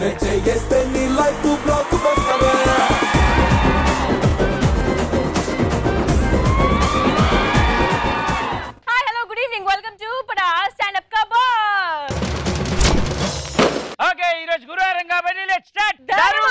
చేస్తే నీ లైఫ్ బ్లాక్ బస్టరే hi hello good evening welcome to పడా స్టాండ్ అప్ కబర్ ఓకే ఈ రోజు గురువారం కాబట్టి లెట్స్ స్టార్ట్ ధర్ము!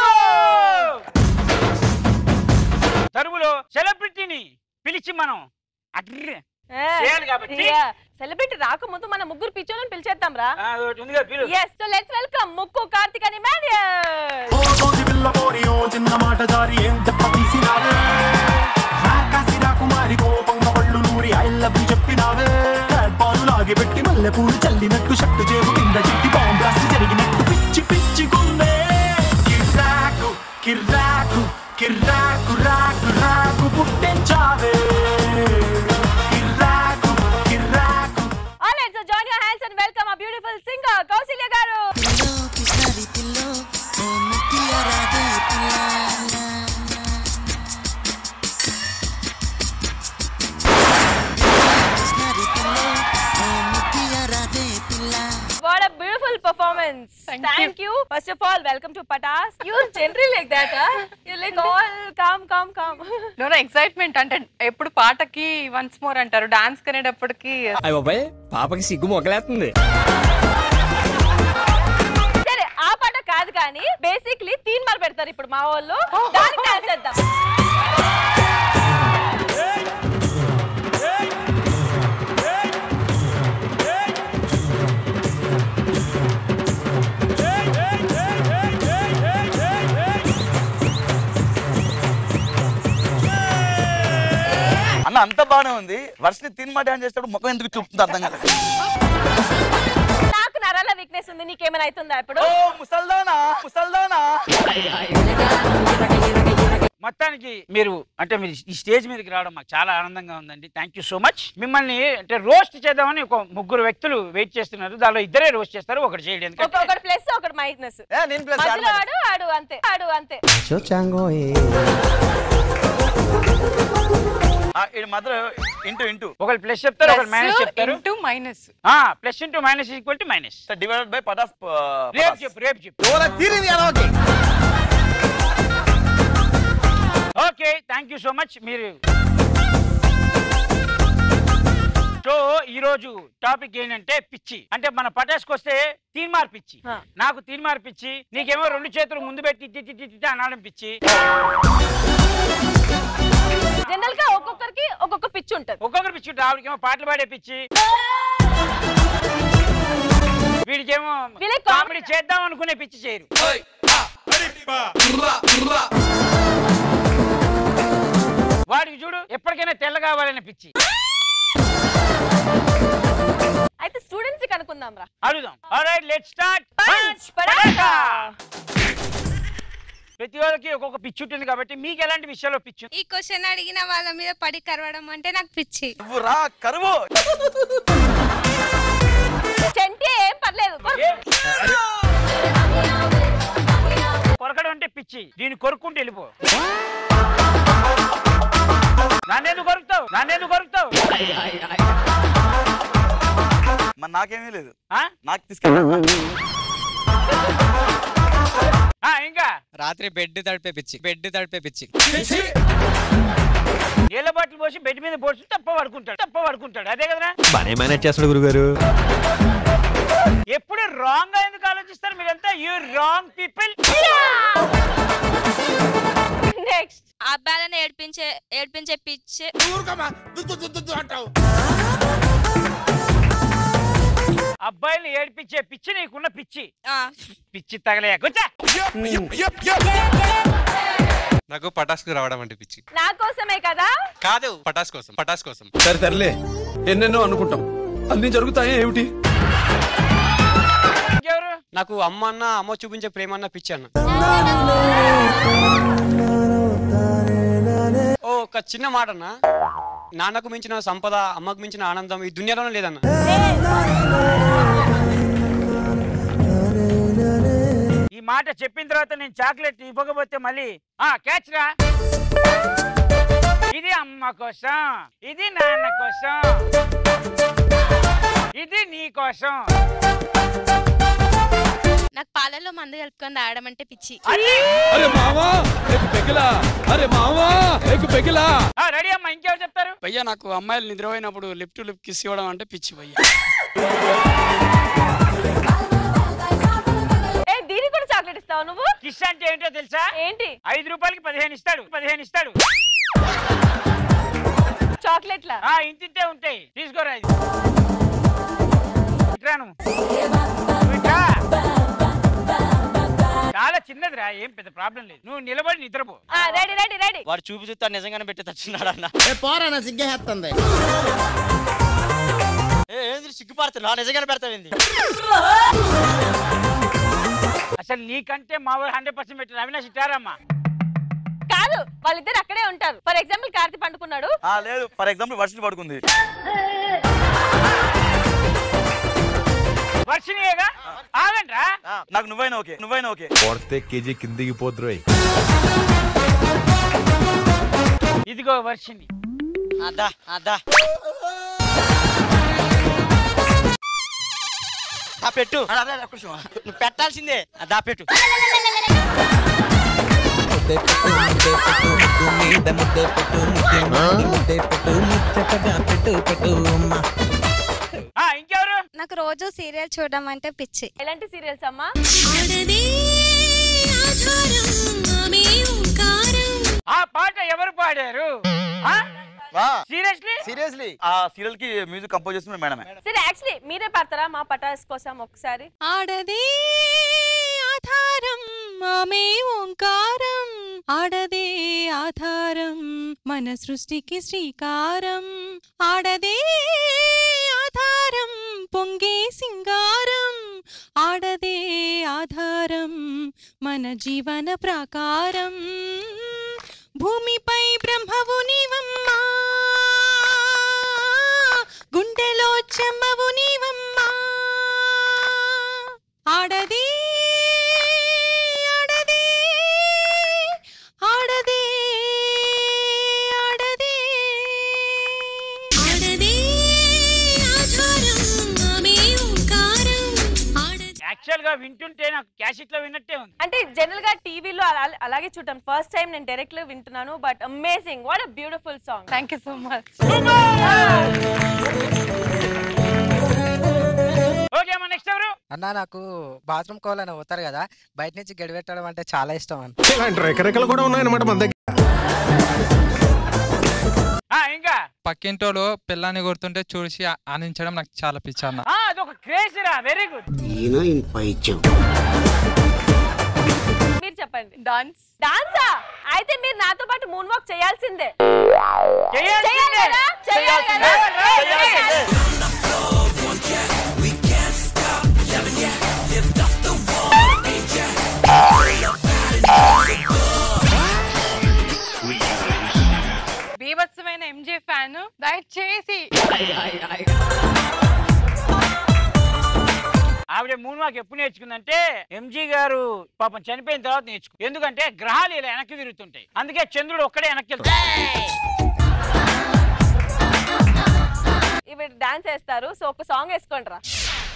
తరువులో సెలబ్రిటీని పిలిచి మనం అట్రే చేయాలి కాబట్టి. సెలబ్రిటీ రాకముందు మన ముగ్గురు పిచ్చోళ్ళని పిలిచేద్దాం రా ఆ, ఒకటి ఉందిగా పిలు ఎస్ సో లెట్స్ వెల్కమ్ ముక్కు కార్తిక్ అని మ్యారియర్ ఓ రోజు పిల్ల పోరి ఓ చిన్న మాట జారి ఏం దెబ్బ తీసినావే రాకాసి రాకుమారి కోపంగా పళ్ళు నూరి ఐ లవ్ యు చెప్పినావే బ్యాడ్ పాలు లాగి పెట్టి మల్లె పూలు చల్లినట్టు షట్టు చేపు కింద చిట్టి బాంబ్ బ్లాస్ట్ జరిగినట్టు పిచ్చి పిచ్చి గుండె కిర్రాకు కిర్రాకు కిర్రాకు రాకు రాకు పుట్టించావే కిర్రాకు కిర్రాకు all right so join your hands and welcome ఆ బ్యూటిఫుల్ సింగర్ కౌశల్య గారు పిల్లో పిసారి పిల్లో ఓ ముత్తియ రాధే పిల్ల పిసారి పిల్లో ఓ ముత్తియ రాధే పిల్ల what a beautiful performance thank you first of all welcome to Pataas you general like that you like all calm calm calm no excitement అంటే ఎప్పుడు పాటకి వన్స్ మోర్ అంటారు డాన్స్ కనేటప్పటికి అయ్య బాబాయ్ పాపకి సిగ్గు మొగలేస్తుంది సరే ఆ పాట కాదు కానీ బేసిక్లీ తీన్ మార్ పెడతారు ఇప్పుడు మా వాళ్ళు దానికి డాన్స్ చేద్దాం అన్న అంత బానే ఉంది వర్షని తినమా డాన్స్ చేస్తాడు ముఖం ఎందుకు చూపుతుంది అర్థం కాదు నాకు నరాల వీక్నెస్ ఉంది నీకేమైనా అవుతుందా ఇప్పుడు ఓ ముసల్దానా ముసల్దానా మొత్తానికి మీరు అంటే మీరు ఈ స్టేజ్ మీదకి రావడం మాకు చాలా ఆనందంగా ఉందండి థ్యాంక్ యూ సో మచ్ మిమ్మల్ని అంటే రోస్ట్ చేద్దామని ఒక ముగ్గురు వ్యక్తులు వెయిట్ చేస్తున్నారు దానిలో ఇద్దరే రోస్ట్ చేస్తారు ఒకటి చేయడం ఒక- ఎందుకంటే ఒకటి ప్లస్ ఒకటి మైనస్ ఏ, నేను ప్లస్ మధ్యలో ఆడు ఆడు అంతే ఆడు అంతే ఈడు మధ్యలో ఇంటూ ఇంటూ ఒకరు ప్లస్ చెప్తారు ఒకరు మైనస్ చెప్తారు into minus plus into minus equal to minus divided by పట్ ఆఫ్ రేపు చెప్పు రేపు చెప్పు okay thank you so much మీరు సో ఈ రోజు టాపిక్ ఏంటంటే పిచ్చి అంటే మన పటాస్కి వస్తే తీన్మార్ పిచ్చి హా. నాకు తీన్మార్ పిచ్చి నీకేమో రెండు చేతులు ముందు పెట్టి టి టి టి టి టి అనడం పిచ్చి జనరల్ గా ఒక్కొక్కరికి ఒక్కొక్క పిచ్చి ఉంటది ఒక్కొక్కరు పిచ్చి ఉంటుంది ఆవిడకేమో పాటలు పాడే పిచ్చి వీడికేమో వీళ్ళకి కామెడీ చేద్దాం అనుకునే పిచ్చి చేయరు వాడికి చూడు ఎప్పటికైనా తెల్ల కావాలనే పిచ్చి అయితే స్టూడెంట్స్ కి అనుకుందాం రా అడుగుదాం ఆల్రైట్ లెట్ స్టార్ట్ Punch, పడాకా. ప్రతి వాళ్ళకి ఒక్కొక్క పిచ్చి ఉంటుంది కాబట్టి మీకు ఎలాంటి విషయాల్లో పిచ్చి ఉంది? ఈ క్వశ్చన్ అడిగిన వాళ్ళ మీద పడి కరవడం అంటే నాకు పిచ్చి నువ్వు రా కరువు చెంటే ఏం పర్లేదు ఏ? కొరకడం అంటే పిచ్చి దీన్ని కొరుక్కుంటూ వెళ్ళిపో నన్నెందుకు కొరుకుతావు నన్నెందుకు కొరుకుతావు మరి నాకేమీ లేదు ఆ? నాకు తీసుకెళ్ళి ఆ, ఇంకా రాత్రి బెడ్ తడిపే పిచ్చి బెడ్ తడిపే పిచ్చి నీళ్ళ బాటిల్ పోసి బెడ్ మీద పోసి తప్ప పడుకుంటాడు తప్ప పడుకుంటాడు అదే కదరా బానే మేనేజ్ చేస్తాడు గురుగారు ఎప్పుడు రాంగ్ గా ఎందుకు ఆలోచిస్తారు మీరంతా యూ రాంగ్ పీపుల్ నెక్స్ట్ అబ్బాయిలను ఏడ్పించే ఏడ్పించే పిచ్చి అబ్బాయిని ఏడిపించే పిచ్చి నీకున్న పిచ్చి ఆ, పిచ్చి తగలే కూర్చో నాకు పటాస్కు రావడం అంటే పిచ్చి నా కోసమే కదా కాదు పటాస్ కోసం పటాస్ కోసం సరే సర్లే ఎన్నెన్నో అనుకుంటాం అన్ని జరుగుతాయా ఏమిటి ఇంకెవరు నాకు అమ్మ అన్న అమ్మ చూపించే ప్రేమ అన్న పిచ్చి అన్న ఓ ఒక చిన్న మాట అన్న నాన్నకు మించిన సంపద అమ్మకు మించిన ఆనందం ఈ దునియాలోనే లేదన్న ఈ మాట చెప్పిన తర్వాత నేను చాక్లెట్ ఇవ్వకపోతే మళ్ళీ ఆ క్యాచ్ రా ఇది అమ్మ కోసం ఇది నాన్న కోసం ఇది నీ కోసం నాకు పాలలో మందు కలుపుకొని తాగడం అంటే పిచ్చి అరే మావా ఎక్ పెగిలా అరే మావా ఎక్ పెగిలా రెడీ అమ్మా ఇంకెవరు చెప్తారు భయ్యా నాకు అమ్మాయిలు నిద్రపోయినప్పుడు లిప్ టు లిప్ కిస్ ఇవ్వడం అంటే పిచ్చి భయ్య ఏ దీనికి కూడా చాక్లెట్ ఇస్తావు నువ్వు కిస్ అంటే ఏంటో తెలుసా ఏంటి ఐదు రూపాయలకి పదిహేను ఇస్తాడు పదిహేను ఇస్తాడు చాక్లెట్లా ఆ ఇంతింతే ఉంటాయి తీసుకోరా ఇది ఇట్రాను ఇట్రా. చాలా చిన్నదిరా ఏం పెద్ద ప్రాబ్లం లేదు నువ్వు నిలబడి నిద్రపో రెడీ రెడీ రెడీ వాడు చూపు చూస్తా నిజంగానే పెట్టి తచ్చున్నాడు అన్న పోరా సిగ్గేస్తుంది ఏ, ఏంది సిగ్గుపడుతున్నా నిజంగానే పెడతావింది అసలు నీకంటే మా వాడు హండ్రెడ్ పర్సెంట్ పెట్టారు అవినాష్ ఇట్టారమ్మా కాదు వాళ్ళిద్దరు అక్కడే ఉంటారు ఫర్ ఎగ్జాంపుల్ కార్తీ పండుకున్నాడు ఆ, లేదు ఫర్ ఎగ్జాంపుల్ వర్షం పడుకుంది వర్షినియేగా ఆగండ్రా నాకు నువ్వైనా ఓకే నువ్వైనా ఓకే కొడితే కేజీ కిందికి పోతురోయ్ ఇదిగో వర్షిని అదా అదా దా పెట్టు నువ్వు పెట్టాల్సిందే దా పెట్టు ముద్దే పెట్టు ముద్దే పెట్టు ముద్దు మీద ముద్దే పెట్టు ముద్దే మీద ముద్దే పెట్టు ముచ్చటగా పెట్టు పెట్టు అమ్మా ఇంకెవరు నాకు రోజు సీరియల్ చూడడం అంటే పిచ్చి ఎలాంటి సీరియల్స్ అమ్మా ఆ పాట ఎవరు పాడారు సీరియస్లీ సీరియస్లీ ఆ సీరియల్ కి మ్యూజిక్ కంపోజ్ చేస్తుంది మేడమే సరే యాక్చువల్లీ మీరే పాడతారా మా పటాస్ కోసం ఒకసారి ఆడదే ఆధారం ఆమె ఓంకారం ఆడదే ఆధారం మన సృష్టికి శ్రీకారం ఆడదే ఆధారం పొంగే సింగారం ఆడదే ఆధారం మన జీవన ప్రాకారం భూమిపై బ్రహ్మవు నీవమ్మా గుండెలో చెమ్మవు నీవమ్మా ఆడది ఆడది ఆడది ఆడది ఆడది ఆధారం ఆమె ఓంకారం యాక్చువల్ గా వింటుంటే నాకు క్యాసెట్ లో విన్నట్టే ఉంది అంటే జనరల్ గా టీవీలో అలాగే చూడటం ఫస్ట్ టైం నేను డైరెక్ట్ లో వింటున్నాను but amazing what a beautiful song thank you so much okay అమ్మా నెక్స్ట్ ఎవరు అన్న నాకు బాత్రూమ్ కోవాలని పోతారు కదా బయట నుంచి గడిపెట్టడం అంటే చాలా ఇష్టం అన్న ఇలాంటి రెకరెకలు కూడా ఉన్నాయన్నమాట మన దగ్గర ఇంకా పక్కింటోడు పిల్లాన్ని కొడుతుంటే చూసి ఆ- ఆనందించడం నాకు చాలా పిచ్చి అన్న ఆ, అదొక క్రేజ్ రా వెరీ గుడ్ మీరు చెప్పండి డాన్స్ డాన్సా అయితే మీరు నాతో పాటు మూన్ వాక్ చేయాల్సిందే చేయాల్సిందే. చేయాలి కదా? చేయాలి కదా? చేయాల్సిందే. బీభత్సమైన ఎంజే ఫ్యాన్ దయచేసి ఆవిడ మూడు మాకు ఎప్పుడు నేర్చుకుందంటే ఎంజీ గారు పాపం చనిపోయిన తర్వాత నేర్చుకో ఎందుకంటే గ్రహాలు ఇలా వెనక్కి తిరుగుతుంటాయి అందుకే చంద్రుడు ఒక్కడే వెనక్కి వెళ్తాడు ఇవి డాన్స్ వేస్తారు సో ఒక సాంగ్ వేసుకోండి రా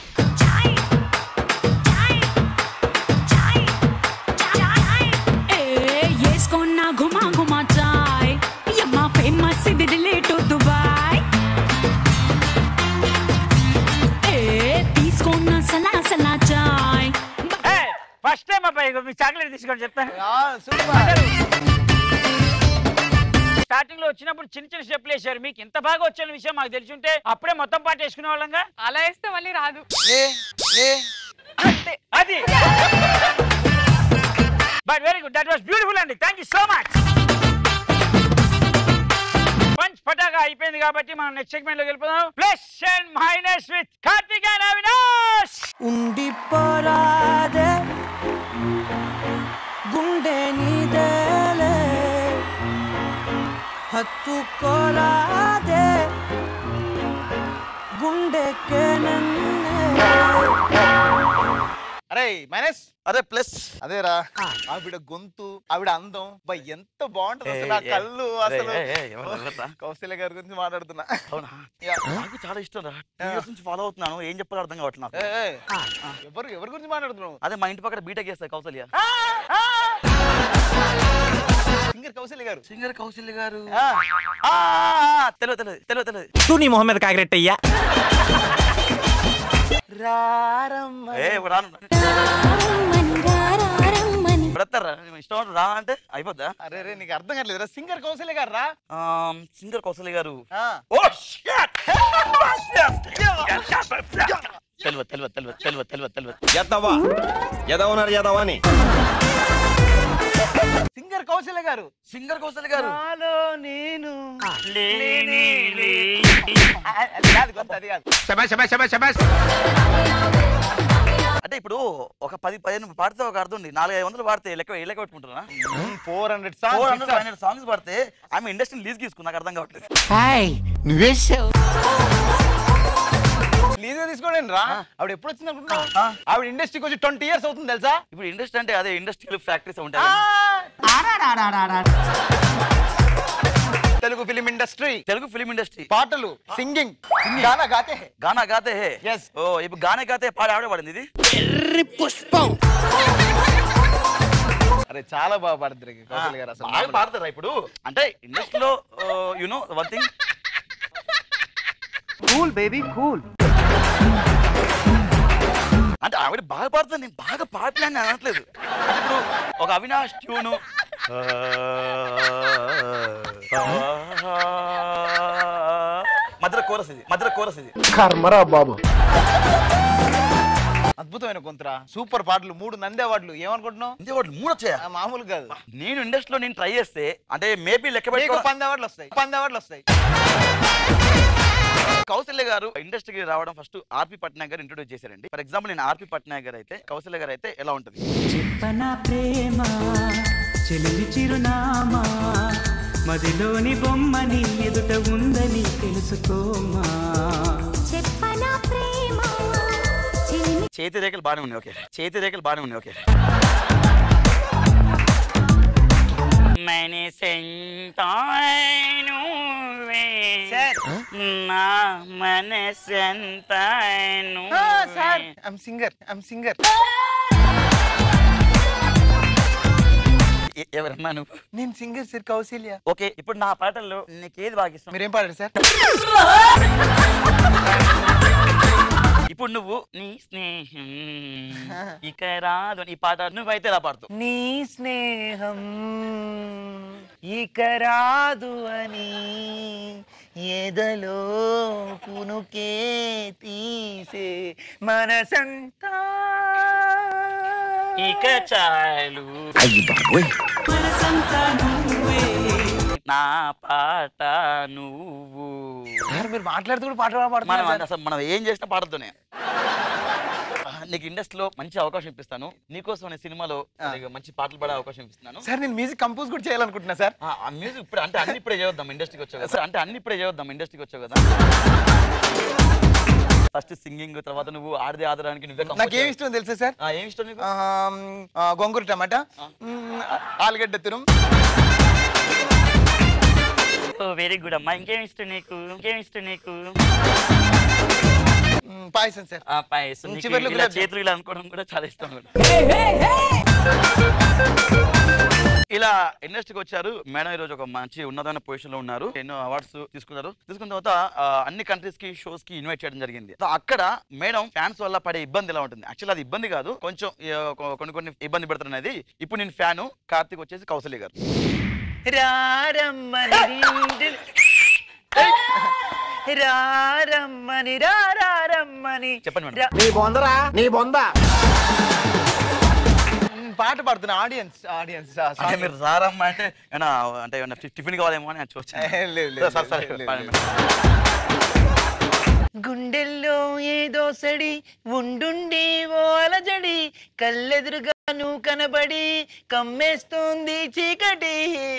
వేసుకున్నా గుమా గుమా చాయ్ యమ్మా ఫేమస్ ఇది రిలేట్ దుబాయ్ ఏ తీసుకున్నా సలా సలా చాయ్ ఫస్ట్ టైం అబ్బాయి ఇగో మీ చాక్లెట్ తీసుకోండి చెప్తాను స్టార్టింగ్ లో వచ్చినప్పుడు చిన్న చిన్న స్టెప్లు వేశారు మీకు ఇంత బాగా వచ్చిన విషయం మాకు తెలిసి ఉంటే అప్పుడే మొత్తం పాట వేసుకునే వాళ్ళంగా అలా వేస్తే మళ్ళీ రాదు అది but very good that was beautiful అండి thank you so much punch పటాగా అయిపోయింది కాబట్టి మనం నెక్స్ట్ సెగ్మెంట్ లోకి వెళ్ళిపోదాం plus and minus with Karthik and Avinash ఉండిపోరాదే గుండె నీదేలే హత్తుకోరాదే గుండెకే నన్నే అరే మైనస్ అరే ప్లస్ అదేరా ఆవిడ గొంతు ఆవిడ అందం బా ఎంత బాగుంటది అసలు ఆ ఏయ్, కళ్ళు ఏయ్, అసలు ఏయ్, ఏయ్, ఎవరు, ఎవర్రా? కౌశల్య గారి గురించి మాట్లాడుతున్నా అవునా నాకు చాలా ఇష్టం రా టూ ఇయర్స్ నుంచి ఫాలో అవుతున్నాను ఏం చెప్పాలో అర్థం కావట్లేదు నాకు ఏయ్, ఏయ్, ఎవరు ఎవరి గురించి మాట్లాడుతున్నావు అదే మా ఇంటి పక్కన బీటెక్ చేస్తాయి కౌసల్య సింగర్ కౌశల్య గారు సింగర్ కౌశల్య గారు ఆ, తెలియదు తెలియదు తెలియదు తెలియదు తూ నీ మొహం మీద కాకిరెట్టయ్యా ఏ ఇప్పుడు రాను ఇప్పుడు వస్తారా నీ ఇష్టం ఉంటే రా అంటే అయిపోద్దా అరే రే నీకు అర్థం కావట్లేదురా సింగర్ కౌశల్య గారు రా సింగర్ కౌశల్య గారు ఆ. ఓ షట్ తెలియదు తెలియదు తెలియదు తెలియదు తెలియదు తెలియదు ఎద్దవా ఎదవన్నారు ఎదవా అని సింగర్ కౌశల్య గారు సింగర్ కౌశల్య గారు నాలో నేను లేని లే. ఆ, అది కాదు గొంతు అది కాదు అంటే ఇప్పుడు ఒక పది పదిహేను పాడితే ఒక అర్థం ఉంది నాలుగు ఐదు వందలు పాడితే లెక్క ఏ లెక్క పెట్టుకుంటున్నా four hundred four songs hundred five hundred songs పాడితే ఆమె ఇండస్ట్రీ లీజ్ తీసుకుంది నాకు అర్థం కావట్లేదు నువ్వేసావు లీజే తీసుకోండి రా ఆవిడ ఎప్పుడు వచ్చింది అనుకుంటున్నావు ఆవిడ ఇండస్ట్రీకి వచ్చి ట్వంటీ ఇయర్స్ అవుతుంది తెలుసా ఇప్పుడు ఇండస్ట్రీ అంటే అదే ఇండస్ట్రియల్ ఫ్యాక్టరీస్ ఉంటాయి Telugu film industry Telugu film industry పాటలు సింగింగ్ గానా గాతే హై. గానా గాతే హే Yes. ఓ ఇప్పుడు గానే గాతే పాడి ఆవిడే పాడింది ఇది పుష్పం అరే చాలా బాగా పాడుతుంది కౌశల్ గారు అసలు బాగా పాడతారా ఇప్పుడు అంటే ఇండస్ట్రీలో you know one thing cool baby cool అంటే ఆవిడ బాగా పాడుతుంది నేను బాగా పాడలేని నేను అనట్లేదు అంటే ఇప్పుడు ఒక అవినాష్ ట్యూను మధ్య కోరస్ ఇది మధ్య కోరస్ ఇది కర్మరా బాబు అద్భుతమైన కొంతరా సూపర్ పాటలు మూడు నంది అవార్డులు ఏమనుకుంటున్నావు ఇంతే వాడు మూడు వచ్చాయా ఆ, మామూలు కాదు నేను ఇండస్ట్రీలో నేను ట్రై చేస్తే అంటే మేబీ లెక్క నీకు పెట్టుకో పంది అవార్డులు వస్తాయి పంది అవార్డులు వస్తాయి కౌశల్య గారు ఇండస్ట్రీకి రావడం ఫస్ట్ ఆర్పి పట్నాయక్ గారు ఇంట్రొడ్యూస్ చేశారండి ఫర్ ఎగ్జాంపుల్ నేను ఆర్పి పట్నాయక్ గారు అయితే కౌశల్య గారు అయితే ఎలా ఉంటుంది చెప్పన ప్రేమ చెలిమి చిరునామా మదిలోని బొమ్మని ఎదుట ఉందని తెలుసుకోమా చెప్పన ప్రేమ చేతి రేఖలు బాగానే ఉన్నాయి ఓకే చేతి రేఖలు బాగానే ఉన్నాయి ఓకే నా మనసంత sir I'm singer I'm singer ఎవరన్నా నువ్వు నేను సింగర్ సార్ కౌశల్య ఓకే ఇప్పుడు నా పాటల్లో నీకు ఏది బాగా ఇష్టం మీరేం పాడారు సార్ ఇప్పుడు నువ్వు నీ స్నేహం ఇక రాదు అని ఈ పాట నువ్వైతే ఎలా పాడుతావు నీ స్నేహం ఇక రాదు అని ఎదలో కునుకే తీసే మనసంతా ఇక చాలు మనసంతా నువ్వే నా పాట నువ్వు సార్ మీరు మాట్లాడుతూ కూడా పాట మనం పాడుతున్నారు అసలు మనం ఏం చేసినా పాడద్దునే నీకు ఇండస్ట్రీలో మంచి అవకాశం ఇప్పిస్తాను నీకోసం అనే సినిమాలో నీకు మంచి పాటలు పాడే అవకాశం ఇస్తున్నాను సార్ నేను మ్యూజిక్ కంపోజ్ కూడా చేయాలనుకుంటున్నా సార్ ఆ మ్యూజిక్ ఇప్పుడు అంటే అన్ని ఇప్పుడే చేయొద్దాం ఇండస్ట్రీకి వచ్చావు కదా అంటే అన్ని ఇప్పుడే చేయొద్దాం ఇండస్ట్రీకి వచ్చావు కదా ఫస్ట్ సింగింగ్ తర్వాత నువ్వు ఆడదే ఆదరానికి నువ్వే compose నాకు ఏమి చేయాలి. ఇష్టం తెలుసా సార్ ఆ, ఏమి ఇష్టం నీకు ఆమ్, ఆ, గోంగూర టమాటా మ్, ఆలుగడ్డ తురుం వెరీ గుడ్ అమ్మా ఇంకేం ఇష్టం నీకు ఇంకేం ఇష్టం నీకు మ్, పాయసం సార్ ఆ పాయసం నీకు చివర్లో ఇలా గులాబ్ జామ్. చేతులు ఇలా అనుకోవడం కూడా చాలా ఇష్టం కూడా. ఇలా ఇండస్ట్రీకి వచ్చారు మేడం ఈ రోజు ఒక మంచి ఉన్నతమైన పొజిషన్ లో ఉన్నారు ఎన్నో అవార్డ్స్ తీసుకున్నారు తీసుకున్న తర్వాత ఆ, అన్ని కంట్రీస్ కి షోస్ కి ఇన్వైట్ చేయడం జరిగింది సో అక్కడ మేడం ఫ్యాన్స్ వల్ల పడే ఇబ్బంది ఎలా ఉంటుంది యాక్చువల్ అది ఇబ్బంది కాదు కొంచెం ఆ, కొ- కొన్ని కొన్ని ఇబ్బంది పెడుతున్నారు అనేది ఇప్పుడు నేను ఫ్యాను కార్తీక్ వచ్చేసి కౌసల్య గారు రారమ్మని రిండి- రారమ్మని రారమ్మని చెప్పండి మేడం నీ బొందరా నీ బొందా మ్, పాట పాడుతున్నా ఆడియన్స్ ఆడియన్స్ అంటే మీరు రారమ్మా అంటే ఏమన్నా అంటే ఏమన్నా టిఫిన్ కావాలేమో అని చూసాను ఏ, లేదు, లేదు, సరే సరే లేదు, లేదు, పాడండి. గుండెల్లో ఏదో సడి ఉండుండి ఓ అలజడి కళ్ళెదురుగా నువ్వు కనబడి కమ్మేస్తుంది చీకటి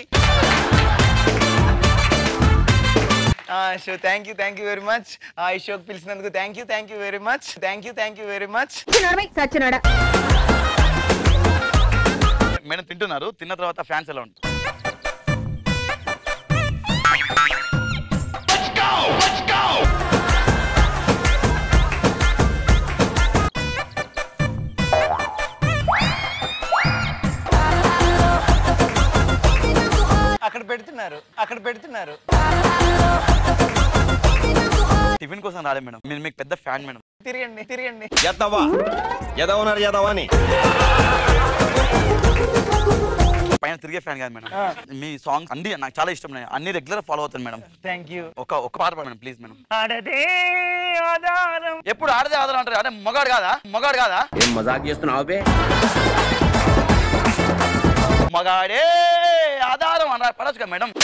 show thank you thank you very much ఈ షోకి పిలిచినందుకు thank you thank you very much thank you thank you very much సచ్చినాడా మేడం తింటున్నారు తిన్న తర్వాత ఫ్యాన్స్ ఎలా ఉంటుంది అక్కడ పెడుతున్నారు అక్కడ పెడుతున్నారు టిఫిన్ కోసం రాలే మేడం మీరు మీకు పెద్ద ఫ్యాన్ మేడం తిరగండి తిరగండి ఎద్దవా ఎదవన్నారు ఎదవా అని పైన తిరిగే ఫ్యాన్ కాదు మేడం మీ సాంగ్స్ అన్ని నాకు చాలా ఇష్టం నేను అన్ని రెగ్యులర్ ఫాలో అవుతాను మేడం థ్యాంక్ యూ ఒక ఒక పాట పాడు మేడం ప్లీజ్ మేడం ఆడదే ఆధారం ఎప్పుడు ఆడదే ఆధారం అంటారు అదే మొగాడు కాదా మొగాడు కాదా ఏం మజాక్ చేస్తున్నావు బే మగాడే ఆధారం అన్నారు పడచ్చు కదా మేడం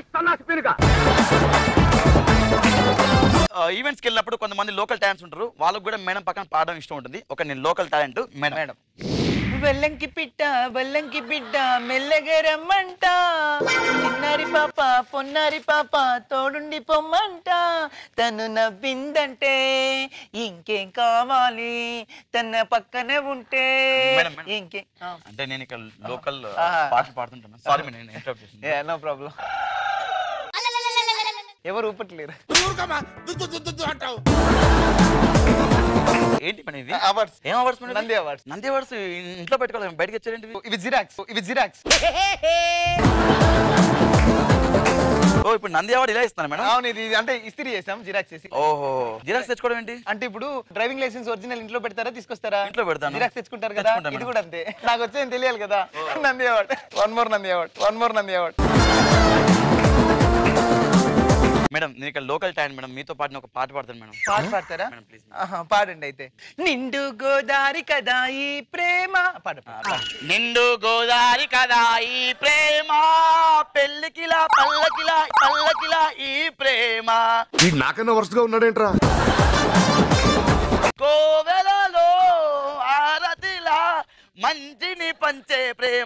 ఈవెంట్స్కి వెళ్ళినప్పుడు కొంతమంది లోకల్ టాలెంట్స్ ఉంటారు వాళ్ళకి కూడా మేడం పక్కన పాడడం ఇష్టం ఉంటుంది ఒక నేను లోకల్ టాలెంట్ మేడం మేడం బెల్లంకి పిట్ట బెల్లంకి బిడ్డ మెల్లగా రమ్మంట చిన్నారి పాప పొన్నారి పాప తోడుండి పొమ్మంట తను నవ్విందంటే ఇంకేం కావాలి తన పక్కనే ఉంటే మేడం, మేడం. ఇంకే అంటే నేను ఇక్కడ లోకల్ ఆహా. పాటలు పాడుతుంటాను సారీ మేడం నేను ఇంటరప్ట్ చేసింది నో ప్రాబ్లం ఎవరు ఊపట్లేరు ఏంటి పని ఇది అవార్డ్స్ ఏం awards madam Nandi awards Nandi awards ఇంట్లో పెట్టుకోవాలి బయటకి వచ్చారేంటి ఇవి జిరాక్స్ ఇవి జిరాక్స్ ఓ ఇప్పుడు నంది అవార్డు ఇలా ఇస్తాను మేడం అవును ఇది అంటే ఇస్త్రీ చేసాం జిరాక్స్ చేసి ఓహో జిరాక్స్ తెచ్చుకోవడం ఏంటి అంటే ఇప్పుడు డ్రైవింగ్ లైసెన్స్ ఒరిజినల్ ఇంట్లో పెడతారా తీసుకొస్తారా ఇంట్లో పెడతాను. జిరాక్స్ తెచ్చుకుంటారు కదా తెచ్చుకుంటాను ఇది మేడం. కూడా అంతే నాకు వచ్చేది తెలియాలి కదా Nandi award one more Nandi award one more Nandi award madam నేను ఇక్కడ లోకల్ టాలెంట్ మేడం మీతో పాటు ఒక పాట పాడతాను మేడం పాట పాడతారా మేడం ప్లీజ్ ఆహా, పాడండి అయితే నిండు గోదారి కదా ఈ ప్రేమ పాట పాడు. నిండు గోదారి కదా ఈ ప్రేమ పెళ్ళికిలా పల్లకిలా పల్లకిలా ఈ ప్రేమ వీడు నాకన్నా వరుసగా ఉన్నాడేంట్రా కోవెలలో ఆరతిలా మంచిని పంచే ప్రేమ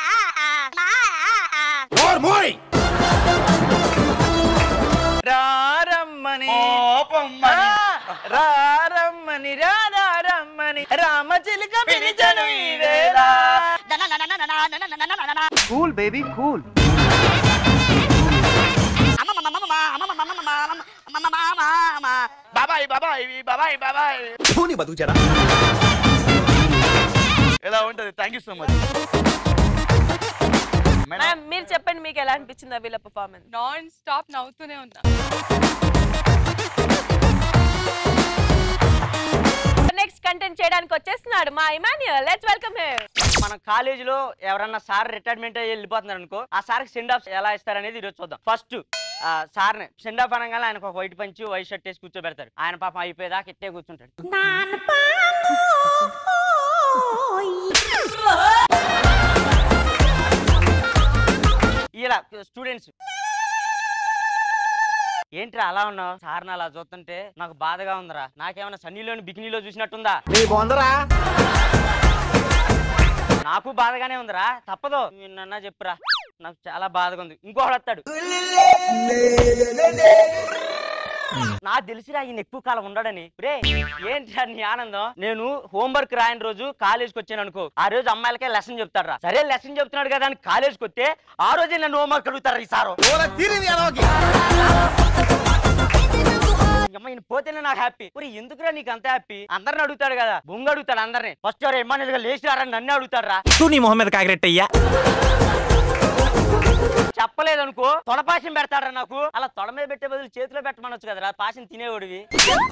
రారమ్మని కోపమ్మని. ఆ, రారమ్మని రారమ్మని రామ చిలుక పిలిచను ఈ వేళ కూల్ బేబీ కూల్ బాబాయ్ బాబాయ్ బాబాయ్ బాబాయ్ పోనీ బతుకుచారా ఎలా ఉంటది thank you so much ma'am మీరు చెప్పండి మీకు ఎలా అనిపించింది వీళ్ళ పర్ఫార్మెన్స్ నాన్ స్టాప్ నవ్వుతూనే ఉన్నా నెక్స్ట్ కంటెంట్ చేయడానికి వచ్చేస్తున్నాడు మా ఇమాన్యుయల్ లెట్స్ వెల్కమ్ హిమ్ మన కాలేజీలో ఎవరన్నా సార్ రిటైర్మెంట్ అయ్యి వెళ్ళిపోతున్నారు అనుకో ఆ సార్కి సెండ్ ఆఫ్ ఎలా ఇస్తారనేది ఈరోజు చూద్దాం ఫస్ట్ సార్ని సెండ్ ఆఫ్ అనగానే ఆయనకు ఒక వైట్ పంచి వైట్ షర్ట్ వేసి కూర్చోబెడతారు ఆయన పాపం అయిపోయేదాకా ఇట్టే కూర్చుంటాడు ఇలా స్టూడెంట్స్ ఏంట్రా అలా ఉన్నావు సార్ని అలా చూస్తుంటే నాకు బాధగా ఉందిరా నాకేమైనా సన్నీలోని బికినీలో చూసినట్టుందా నీ బొందరా నాకు బాధగానే ఉందిరా తప్పదు నిన్న చెప్పురా నాకు చాలా బాధగా ఉంది ఇంకోటి వస్తాడు నాకు తెలిసిరా ఈయన ఎక్కువ కాలం ఉండడని రే ఏంటి నీ ఆనందం నేను హోంవర్క్ రాయని రోజు కాలేజ్కి వచ్చాను అనుకో ఆ రోజు అమ్మాయిలకే లెసన్ చెప్తాడు సరే లెసన్ చెప్తున్నాడు కదా అని కాలేజ్కి వస్తే ఆ రోజే నన్ను హోంవర్క్ అడుగుతారు ఈ సారు అమ్మ ఈయన పోతేనే నాకు హ్యాపీ మరి ఎందుకురా నీకు అంత హ్యాపీ అందరిని అడుగుతాడు కదా బొంగ అడుగుతాడు అందరిని ఫస్ట్ ఎవరు ఎమ్మానేజ్ గా లేచినారా నన్ను అడుగుతాడు రా తూ నీ మొహం మీద కాకిరెట్టయ్యా చెప్పలేదనుకో తొడ పాశం పెడతారా నాకు అలా తొడ మీద పెట్టే బదులు చేతిలో పెట్టమనొచ్చు కదరా పాశం తినేవాడివి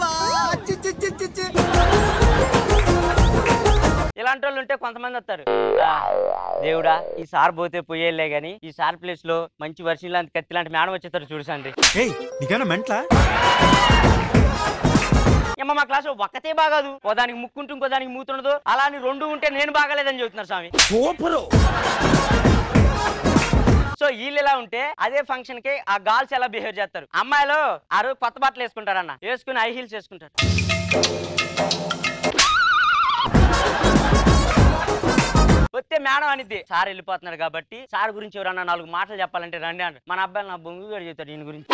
ఇలాంటి వాళ్ళు ఉంటే కొంతమంది వస్తారు ఆ, దేవుడా ఈ సార్ పోతే పోయేలే గాని ఈ సార్ ప్లేస్ లో మంచి వర్షం లాంటి కత్తి లాంటి మేడం వచ్చేస్తారు చూడసండి నీకేనా మెంట్లా ఏమో మా క్లాస్ ఒక్కతే బాగాదు ఓ దానికి ముక్కుంటూ ఇంకో దానికి మూతుండదు అలా అని రెండు ఉంటే నేను బాగాలేదని చెబుతున్నారు స్వామి సో వీళ్ళు ఎలా ఉంటే అదే ఫంక్షన్ కి ఆ గర్ల్స్ ఎలా బిహేవ్ చేస్తారు అమ్మాయిలు ఆ రోజు కొత్త బట్టలు వేసుకుంటారన్న వేసుకుని హై హీల్స్ వేసుకుంటారు వస్తే మేడం అనిద్ది సార్ వెళ్ళిపోతున్నాడు కాబట్టి సార్ గురించి ఎవరన్నా నాలుగు మాటలు చెప్పాలంటే రండి అంటారు మన అబ్బాయిలు నా బొంగు గారు చెప్తాడు దీని గురించి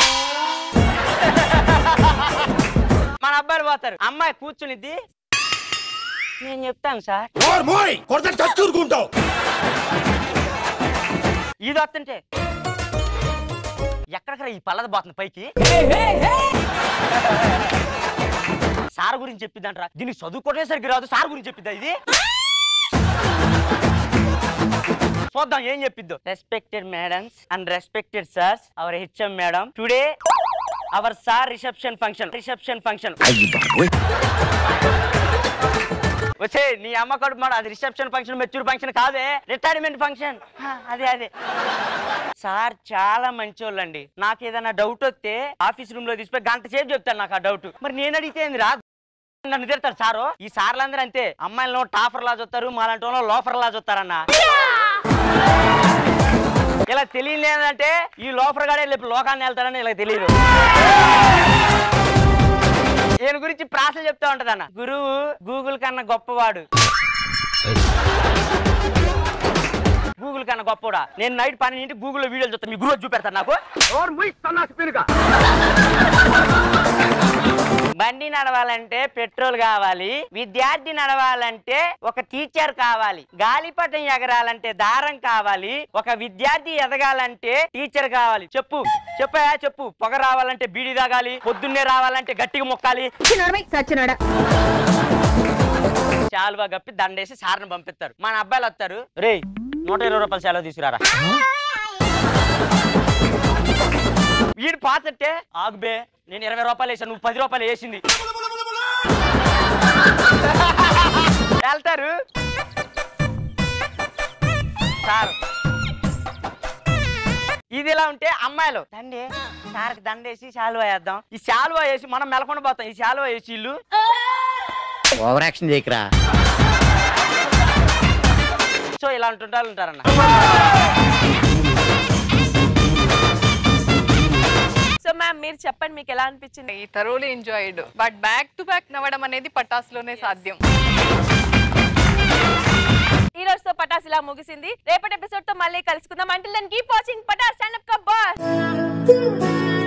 మన అబ్బాయిలు పోతారు అమ్మాయి కూర్చునిద్ది నేను చెప్తాను సార్ కొడితే చచ్చూరుకుంటావు ఇది వస్తుంటే ఎక్కడికరా ఈ పల్లద పోతుంది పైకి సార్ గురించి చెప్పిందంటరా దీనికి చదువుకోవడమే సరిగ్గా రాదు సార్ గురించి చెప్పిద్దా ఇది చూద్దాం ఏం చెప్పిద్దో respected madams and respected sirs our HM madam today our sir reception function reception function వచ్చే నీ అమ్మ కడుపు మాట అది రిసెప్షన్ ఫంక్షన్ మెచ్యూర్ ఫంక్షన్ కాదే రిటైర్మెంట్ ఫంక్షన్ అదే అదే సార్ చాలా మంచోళ్ళండి నాకు ఏదైనా డౌట్ వస్తే ఆఫీస్ రూమ్ లో తీసుకుపోయి గంట సేపు చెప్తాను నాకు ఆ డౌట్ మరి నేను అడిగితే ఏంది రా నన్ను తిడతారు సారు ఈ సార్లందరూ అంతే అమ్మాయిలను టాఫర్ లా చూస్తారు మాలాంటి వాళ్ళు లోఫర్ లా చూస్తారన్న ఇలా తెలియలేదంటే ఈ లోఫర్ గాడే లేపు లోకాన్ని వెళ్తారని ఇలా తెలియదు ఈయన గురించి ప్రాసలు చెప్తా ఉంటదన్న గురువు గూగుల్ కన్నా గొప్పవాడు గూగుల్ కన్నా గొప్పవాడా నేను నైట్ పన్నెండింటి గూగుల్లో వీడియోలు చూస్తాను మీ గురువు చూపెడతాను నాకు బండి నడవాలంటే పెట్రోల్ కావాలి విద్యార్థి నడవాలంటే ఒక టీచర్ కావాలి గాలిపటం ఎగరాలంటే దారం కావాలి ఒక విద్యార్థి ఎదగాలంటే టీచర్ కావాలి చెప్పు చెప్పా చెప్పు పొగ రావాలంటే బీడి తాగాలి పొద్దున్నే రావాలంటే గట్టిగా మొక్కాలి చాలువా గప్పి దండేసి సార్ని పంపిస్తారు మన అబ్బాయిలు వస్తారు రేయ్ నూట ఇరవై రూపాయలు సెలవు తీసుకురారా వీడు పాతంటే ఆగుబే నేను ఇరవై రూపాయలు వేసాను నువ్వు పది రూపాయలు వేసింది వెళ్తారు సార్ ఇది ఇలా ఉంటే అమ్మాయిలు దండే సార్కి దండేసి శాలువా వేద్దాం ఈ శాలువా వేసి మనం మెలకొండ పోతాం ఈ శాలువా వేసి ఇల్లు ఓవర్ యాక్షన్ చేయకరా సో ఇలా ఉంటుంటారు ఉంటారన్న సో మ్యామ్ మీరు చెప్పండి మీకు ఎలా అనిపించింది ఈ తరోలీ enjoyed but back to back నవ్వడం అనేది పటాస్లోనే సాధ్యం ఈ రోజుతో పటాస్ ఇలా ముగిసింది రేపటి ఎపిసోడ్ తో మళ్ళీ కలుసుకుందాం అంటే keep watching Patas stand up cup boss